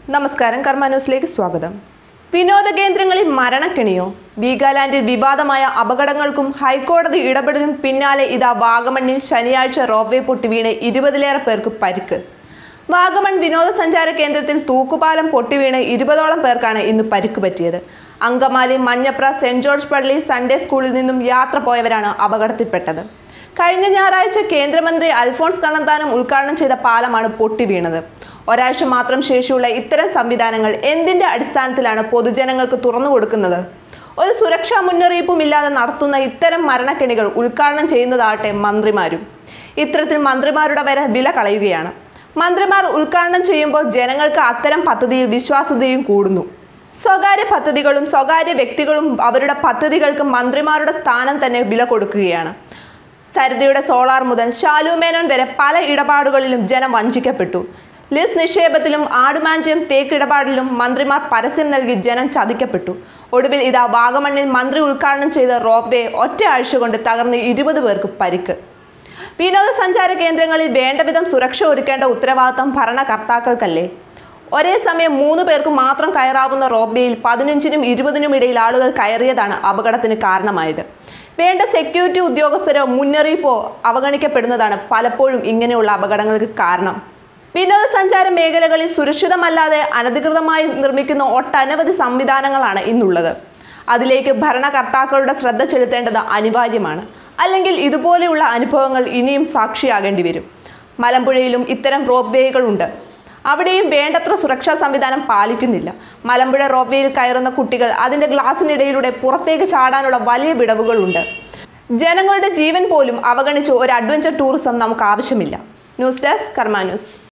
നമസ്കാരം കർമ്മ ന്യൂസിലേക്ക് സ്വാഗതം വിനോദ കേന്ദ്രങ്ങളിൽ മരണക്കെണിയോ വീഗാലാൻഡിൽ വിവാദമായ അപകടങ്ങൾക്കും ഹൈക്കോടതി ഇടപെടലും പിന്നാലെ ഇതാ വാഗമണ്ണിൽ ശനിയാഴ്ച റോപ്വേ പൊട്ടി വീണ് ഇരുപതിലേറെ പേർക്ക് പരിക്ക് വാഗമൺ വിനോദസഞ്ചാര കേന്ദ്രത്തിൽ തൂക്കുപാലം പൊട്ടിവീണ് ഇരുപതോളം പേർക്കാണ് ഇന്ന് പരിക്ക് പറ്റിയത് അങ്കമാലി മഞ്ഞപ്ര സെന്റ് ജോർജ് പള്ളി സൺഡേ സ്കൂളിൽ നിന്നും യാത്ര പോയവരാണ് അപകടത്തിൽപ്പെട്ടത് കഴിഞ്ഞ ഞായറാഴ്ച കേന്ദ്രമന്ത്രി അൽഫോൺസ് കണ്ണന്താനം ഉദ്ഘാടനം ചെയ്ത പാലമാണ് പൊട്ടി വീണത് ഒരാഴ്ച മാത്രം ശേഷിയുള്ള ഇത്തരം സംവിധാനങ്ങൾ എന്തിന്റെ അടിസ്ഥാനത്തിലാണ് പൊതുജനങ്ങൾക്ക് തുറന്നു കൊടുക്കുന്നത് ഒരു സുരക്ഷാ മുന്നറിയിപ്പും ഇല്ലാതെ നടത്തുന്ന ഇത്തരം മരണക്കെണികൾ ഉദ്ഘാടനം ചെയ്യുന്നതാകട്ടെ മന്ത്രിമാരും ഇത്തരത്തിൽ മന്ത്രിമാരുടെ വരെ വില കളയുകയാണ് മന്ത്രിമാർ ഉദ്ഘാടനം ചെയ്യുമ്പോൾ ജനങ്ങൾക്ക് അത്തരം പദ്ധതിയിൽ വിശ്വാസ്യതയും കൂടുന്നു സ്വകാര്യ പദ്ധതികളും സ്വകാര്യ വ്യക്തികളും അവരുടെ പദ്ധതികൾക്ക് മന്ത്രിമാരുടെ സ്ഥാനം തന്നെ വില കൊടുക്കുകയാണ് സരിതയുടെ സോളാർ മുതൽ ശാലു മേനോൻ വരെ പല ഇടപാടുകളിലും ജനം വഞ്ചിക്കപ്പെട്ടു ലിസ് നിക്ഷേപത്തിലും ആടുമാഞ്ചിയം തേക്ക് ഇടപാടിലും മന്ത്രിമാർ പരസ്യം നൽകി ജനം ചതിക്കപ്പെട്ടു ഒടുവിൽ ഇതാ വാഗമണ്ണിൽ മന്ത്രി ഉദ്ഘാടനം ചെയ്ത റോപ്വേ ഒറ്റ ആഴ്ച കൊണ്ട് തകർന്ന് ഇരുപത് പേർക്ക് പരിക്ക് വിനോദസഞ്ചാര കേന്ദ്രങ്ങളിൽ വേണ്ടവിധം സുരക്ഷ ഒരുക്കേണ്ട ഉത്തരവാദിത്തം ഭരണകർത്താക്കൾക്കല്ലേ ഒരേ സമയം മൂന്ന് പേർക്ക് മാത്രം കയറാവുന്ന റോപ്വേയിൽ പതിനഞ്ചിനും ഇരുപതിനും ഇടയിൽ ആളുകൾ കയറിയതാണ് അപകടത്തിന് കാരണമായത് വേണ്ട സെക്യൂരിറ്റി ഉദ്യോഗസ്ഥരോ മുന്നറിയിപ്പോ അവഗണിക്കപ്പെടുന്നതാണ് പലപ്പോഴും ഇങ്ങനെയുള്ള അപകടങ്ങൾക്ക് കാരണം വിനോദസഞ്ചാര മേഖലകളിൽ സുരക്ഷിതമല്ലാതെ അനധികൃതമായി നിർമ്മിക്കുന്ന ഒട്ടനവധി സംവിധാനങ്ങളാണ് ഇന്നുള്ളത് അതിലേക്ക് ഭരണകർത്താക്കളുടെ ശ്രദ്ധ ചെലുത്തേണ്ടത് അനിവാര്യമാണ് അല്ലെങ്കിൽ ഇതുപോലെയുള്ള അനുഭവങ്ങൾ ഇനിയും സാക്ഷിയാകേണ്ടി വരും മലമ്പുഴയിലും ഇത്തരം റോപ്പ് വേകളുണ്ട് അവിടെയും വേണ്ടത്ര സുരക്ഷാ സംവിധാനം പാലിക്കുന്നില്ല മലമ്പുഴ റോപ്വേയിൽ കയറുന്ന കുട്ടികൾ അതിന്റെ ഗ്ലാസിനിടയിലൂടെ പുറത്തേക്ക് ചാടാനുള്ള വലിയ വിടവുകളുണ്ട് ജനങ്ങളുടെ ജീവൻ പോലും അവഗണിച്ച് ഒരു അഡ്വഞ്ചർ ടൂറിസം നമുക്ക് ആവശ്യമില്ല ന്യൂസ് ഡെസ്ക് കർമ്മ ന്യൂസ്